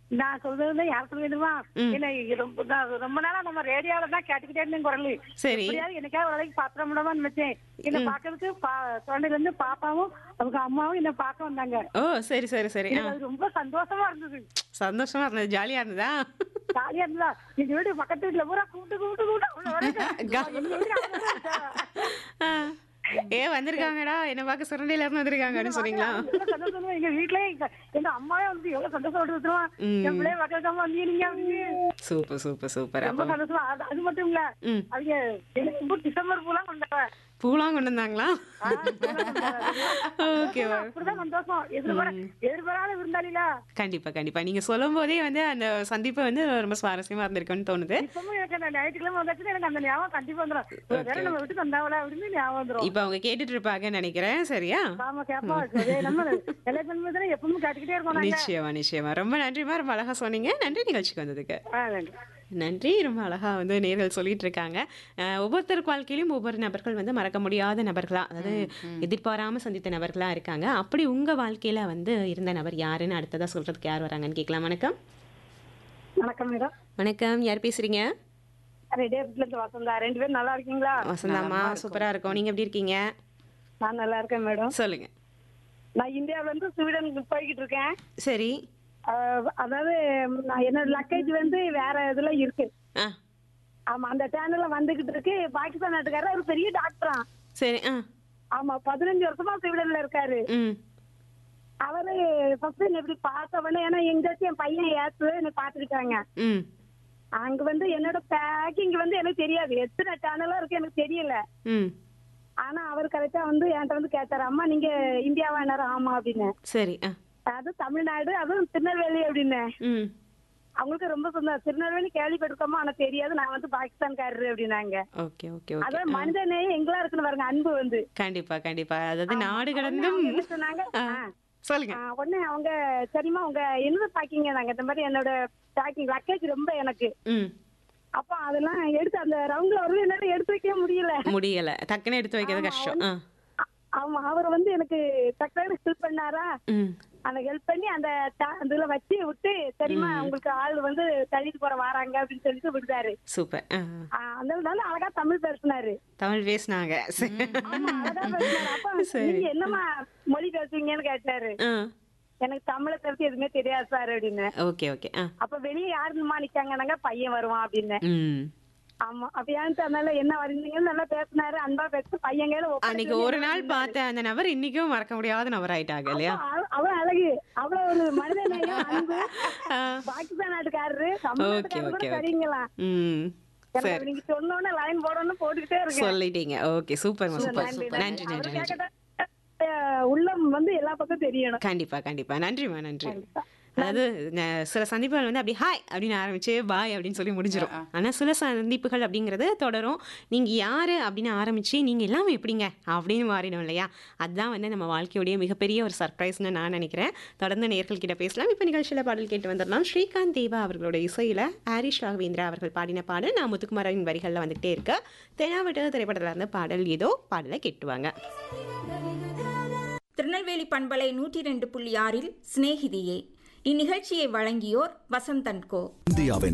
நான் சொல்றது யார் சொல்லிடுமா ம். என்ன ரொம்ப நான் ரொம்ப நாளா நம்ம ரேடியோல தான் கேட்டுக்கிட்டே இருந்தேன் குரல் சரி எப்படியாவது என்னைக்காவது ஒரு நாளைக்கு பாத்திர முடியாம நினைச்சேன் என்ன பாக்குறதுக்கு குழந்தைல இருந்து பாப்பாவும் அவங்க அம்மாவும் என்ன பார்க்க வந்தாங்க ஓ சரி சரி சரி ஆ எனக்கு அது ரொம்ப சந்தோஷமா இருந்தது சந்தோஷமா இருந்தது ஜாலியா இருந்ததா ஜாலியா இருந்தா எங்க வீடு பக்கத்து வீட்டுல பூரா கூப்பிட்டு கூப்பிட்டு கூப்பிட்டு அவ்வளவு வரைக்கும் கா- எங்க வீட்டுக்கு அவ்வளவு வரைக்கும். ஆ. ஏ வந்திருக்காங்கடா என்ன பார்க்க சுரண்டையில இருந்து வந்திருக்காங்க அப்படின்னு சொன்னீங்களா எவ்வளவு சந்தோஷமா எங்க வீட்லயே எங்க எங்க அம்மாவே வந்து எவ்வளவு சந்தோஷம் ம். என் பிள்ளைய மக்களுக்காம வந்தீங்க நீங்க வந்து சூப்பர் சூப்பர் சூப்பர் ரொம்ப அப்போ சந்தோஷமா அது அது மட்டும் இல்ல ம் அவங்க எனக்கு ரொம்ப டிசம்பர் பூலாம் கொண்டாடுவேன் பூலாம் கொண்டு வந்தாங்களா ஓகே அப்படிதான் சந்தோஷம் எதிர்பார எதிர்பாராத விருந்தாளில கண்டிப்பா கண்டிப்பா நீங்க சொல்லும் போதே வந்து அந்த சந்திப்பு வந்து ரொம்ப சுவாரஸ்யமா இருந்திருக்குன்னு தோணுது இப்பவும் எனக்கு அந்த ஞாயிற்றுக்கிழமை வந்தாச்சுன்னா எனக்கு அந்த ஞாபகம் கண்டிப்பா வந்துடும் ஒரு வேளை நம்ம வீட்டுக்கு வந்தாவல அப்படின்னு ஞாபகம் வந்துடும் இப்ப அவங்க கேட்டுட்டு இருப்பாங்கன்னு நினைக்கிறேன் சரியா ஆமா கேப்பா அதே நம்ம எலெக்ஷன் தானே எப்பவும் கேட்டுக்கிட்டே இருக்கோம் நாங்க நிச்சயமா நிச்சயமா ரொம்ப நன்றிமா ரொம்ப அழகா சொன்னீங்க நன்றி நிகழ்ச்சிக்கு வந்ததுக்கு ஆ, நன்றி. நன்றி ரொம்ப அழகா வந்து நேர்கள் சொல்லிட்டு இருக்காங்க அஹ் ஒவ்வொருத்தருக்கு வாழ்க்கையிலும் ஒவ்வொரு நபர்கள் வந்து மறக்க முடியாத நபர்களா அதாவது எதிர்பாராம சந்தித்த நபர்களா இருக்காங்க அப்படி உங்க வாழ்க்கையில வந்து இருந்த நபர் யாருன்னு அடுத்ததா சொல்றதுக்கு யார் வராங்கன்னு கேட்கலாம் வணக்கம் வணக்கம் மேடம் வணக்கம் யார் பேசுறீங்க ரெடியாபுட்ல இருந்து வசந்தா ரெண்டு பேரும் நல்லா இருக்கீங்களா வசந்தாமா சூப்பரா இருக்கோம் நீங்க எப்படி இருக்கீங்க நான் நல்லா இருக்கேன் மேடம் சொல்லுங்க நான் இந்தியாவுல இருந்து ஸ்வீடனுக்கு போய்கிட்டு இருக்கேன் சரி ஆஹ் அதாவது நான் என்னோட லக்கேஜ் வந்து வேற இதுல இருக்கு ஆ ஆமா அந்த சேனல்ல வந்துகிட்டு இருக்கு பாகிஸ்தான் நாட்டுக்காரர் அவர் பெரிய டாக்டரா சரி ஆ ஆமா பதினஞ்சு வருஷமா ஸ்வீடன்ல இருக்காரு ம் அவரு ஃபர்ஸ்ட் என்ன இப்படி பார்த்த உடனே ஏன்னா எங்கேயாச்சும் என் பையன் ஏத்து என்ன பாத்துக்கிட்டாங்க ம் அங்க வந்து என்னோட பேக்கிங் வந்து எனக்கு தெரியாது எத்தனை சேனலா இருக்கு எனக்கு தெரியல ம் ஆனா அவர் கரெக்டா வந்து என்கிட்ட வந்து கேட்டாரு அம்மா நீங்க இந்தியாவா என்ன ஆமா அப்படின்னு சரி ஆ அது தமிழ்நாடு அதுவும் திருநெல்வேலி அப்படின்னு ம் அவங்களுக்கு ரொம்ப சொந்தம் திருநெல்வேலி கேள்விப்பட்டிருக்கோமா ஆனா தெரியாது நான் வந்து பாகிஸ்தான்காரரு அப்படின்னாங்க ஓகே ஓகே ஓகே அதான் மனித நேயம் எங்களா இருக்குன்னு பாருங்க அன்பு வந்து கண்டிப்பா கண்டிப்பா அதாவது நாடு கடந்தும் அவங்க என்ன சொன்னாங்க ஆ, ஆ. சொல்லுங்க ஆ, உடனே அவங்க சரிம்மா உங்க என்ன பாக்கிங்க நாங்க இந்த மாதிரி என்னோட பேக்கிங் லக்கேஜ் ரொம்ப எனக்கு ம் அப்ப அதெல்லாம் எடுத்து அந்த ரவுண்ட்ல வருது என்னால எடுத்து வைக்கவே முடியல முடியல டக்குன்னு எடுத்து வைக்கிறது கஷ்டம் ஆ ஆ- ஆமா அவர் வந்து எனக்கு டக்குனு ஹெல்ப் பண்ணாரா ம் அந்த ஹெல்ப் பண்ணி அந்த ta- இதுல வச்சு விட்டு சரிம்மா உங்களுக்கு ஆள் வந்து தள்ளிட்டு போற வராங்க அப்படின்னு சொல்லிட்டு விடுதாரு சூப்பர் ஆ ஆ, அந்த நல்ல அழகா தமிழ் பேசினாரு தமிழ் பேசுனாங்க சரி. ஆமா அழகா பேசினாரு அப்ப சரி. நீங்க என்னம்மா மொழி பேசுவீங்கன்னு கேட்டாரு ஆ எனக்கு தமிழை பத்தி எதுவுமே தெரியாது சார் அப்படின்னு ஓகே ஓகே ஆ அப்ப வெளியே யாருமா நிக்காங்கன்னாங்க பையன் வருவான் அப்படின்னு ம் ஆமா அப்ப ஏன்னு அதனால என்ன வரீங்கன்னு நல்லா பேசினாரு அன்பா பேச பையன் கையில ஒப்படைச்சு அன்னைக்கு ஒரு நாள் பார்த்த அந்த நபர் இன்னைக்கும் மறக்க முடியாத நபர் ஆயிட்டாங்க இல்லையா அவ- அவ அழகு அவ்வளவு ஒரு மனித நேயம் அன்பு ஆ, பாகிஸ்தான் நாட்டுக்காரரு Okay, தமிழ்நாட்டுக்காரரு கூட okay, okay. சரிங்களா ம் எனக்கு சரி அது நீங்க சொன்னோன்னே லைன் போடணும்னு போட்டுக்கிட்டே இருக்கேன் சொல்லிட்டீங்க ஓகே சூப்பர் சூப்பர் நன்றி, சூப்பர் நன்றி அவரு நன்றி நன்றி கேட்கற, அஹ், உள்ளம் வந்து எல்லா பக்கம் தெரியணும் கண்டிப்பா கண்டிப்பா நன்றிம்மா நன்றி அதாவது ந- சில சந்திப்புகள் வந்து அப்படி ஹாய் அப்படின்னு ஆரம்பிச்சு பாய் அப்படின்னு சொல்லி முடிஞ்சிடும் ஆனா சில சந்திப்புகள் அப்படிங்கிறது தொடரும் நீங்க யாரு அப்படின்னு ஆரம்பிச்சு நீங்க எல்லாமே எப்படிங்க அப்படின்னு மாறிடும் இல்லையா அதுதான் வந்து நம்ம வாழ்க்கையுடைய மிகப்பெரிய ஒரு சர்ப்ரைஸ்னு நான் நினைக்கிறேன் தொடர்ந்து நேர்கள் கிட்ட பேசலாம் இப்போ நிகழ்ச்சியில பாடல் கேட்டு வந்துடலாம் ஸ்ரீகாந்த் தேவா அவர்களோட இசையில ஹாரிஷ் ராகவேந்திரா அவர்கள் பாடின பாடல் நான் முத்துக்குமாரின் வரிகளில் வந்துகிட்டே இருக்க தெனாவட்டு திரைப்படத்துல இருந்து பாடல் ஏதோ பாடலை கேட்டுவாங்க திருநெல்வேலி பண்பலை நூற்றி ரெண்டு புள்ளி ஆறில் சிநேகிதியே இந்நிகழ்ச்சியை வழங்கியோர் வசந்தன்கோ இந்தியாவின்